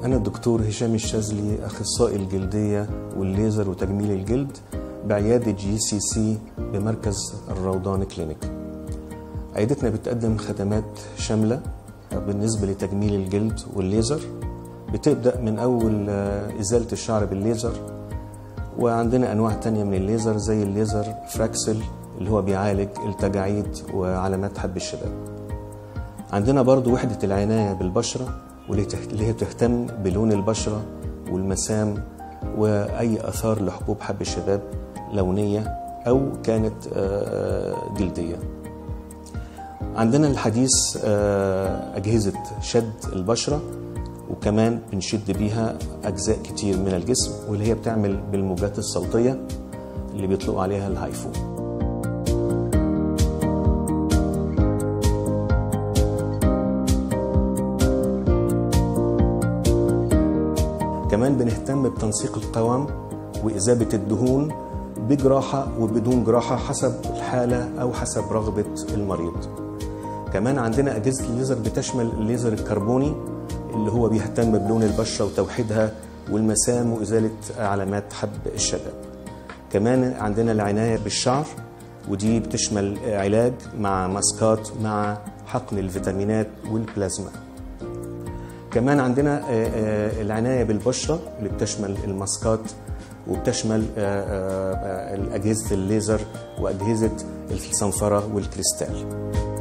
أنا الدكتور هشام الشاذلي أخصائي الجلدية والليزر وتجميل الجلد بعيادة جي سي سي بمركز الروضان كلينيك عيادتنا بتقدم خدمات شاملة بالنسبة لتجميل الجلد والليزر بتبدأ من أول إزالة الشعر بالليزر وعندنا أنواع تانية من الليزر زي الليزر فراكسل اللي هو بيعالج التجاعيد وعلامات حب الشباب عندنا برضو وحدة العناية بالبشرة واللي هي تهتم بلون البشرة والمسام وأي أثار لحبوب حب الشباب لونية أو كانت جلدية عندنا الحديث أجهزة شد البشرة وكمان بنشد بيها أجزاء كتير من الجسم واللي هي بتعمل بالموجات الصوتية اللي بيطلقوا عليها الهايفو كمان بنهتم بتنسيق القوام وإذابة الدهون بجراحة وبدون جراحة حسب الحالة أو حسب رغبة المريض كمان عندنا أجهزة الليزر بتشمل الليزر الكربوني اللي هو بيهتم بلون البشرة وتوحيدها والمسام وإزالة علامات حب الشباب كمان عندنا العناية بالشعر ودي بتشمل علاج مع ماسكات مع حقن الفيتامينات والبلازما كمان عندنا العناية بالبشرة اللي بتشمل الماسكات وبتشمل أجهزة الليزر وأجهزة الصنفرة والكريستال